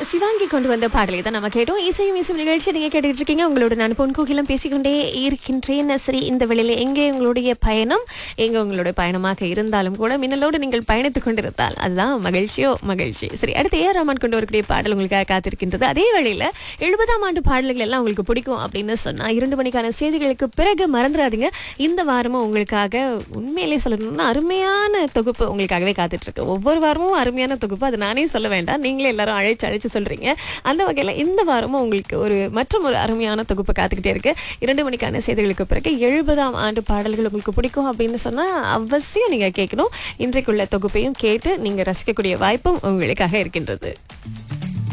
சிவாங்கி கொண்டு வந்த பாடலை தான் நம்ம கேட்டோம் இசையும் இசையும் நிகழ்ச்சி நீங்க கேட்டுட்டு இருக்கீங்க உங்களோட நான் பொன் கோகிலம் பேசிக்கொண்டே இருக்கின்றேன் சரி இந்த வெளியில எங்கே உங்களுடைய பயணம் எங்க உங்களுடைய பயணமாக இருந்தாலும் கூட மின்னலோடு நீங்கள் பயணித்துக் கொண்டிருந்தால் அதுதான் மகிழ்ச்சியோ மகிழ்ச்சி சரி அடுத்து ஏ ரஹ்மான் கொண்டு வரக்கூடிய பாடல் உங்களுக்காக காத்திருக்கின்றது அதே வேளையில எழுபதாம் ஆண்டு பாடல்கள் எல்லாம் உங்களுக்கு பிடிக்கும் அப்படின்னு சொன்னா இரண்டு மணிக்கான செய்திகளுக்கு பிறகு மறந்துடாதீங்க இந்த வாரமும் உங்களுக்காக உண்மையிலே சொல்லணும்னா அருமையான தொகுப்பு உங்களுக்காகவே காத்துட்டு இருக்கு ஒவ்வொரு வாரமும் அருமையான தொகுப்பு அது நானே சொல்ல வேண்டாம் நீங்களே எல்லாரும் அழைச்சு அழைச்சு சொல்றீங்க அந்த வகையில இந்த வாரமும் உங்களுக்கு ஒரு மற்றும் ஒரு அருமையான தொகுப்பு காத்துக்கிட்டே இருக்கு இரண்டு மணிக்கான செய்திகளுக்கு பிறகு எழுபதாம் ஆண்டு பாடல்கள் உங்களுக்கு பிடிக்கும் அப்படின்னு சொன்னா அவசியம் நீங்க கேட்கணும் இன்றைக்குள்ள தொகுப்பையும் கேட்டு நீங்க ரசிக்கக்கூடிய வாய்ப்பும் உங்களுக்காக இருக்கின்றது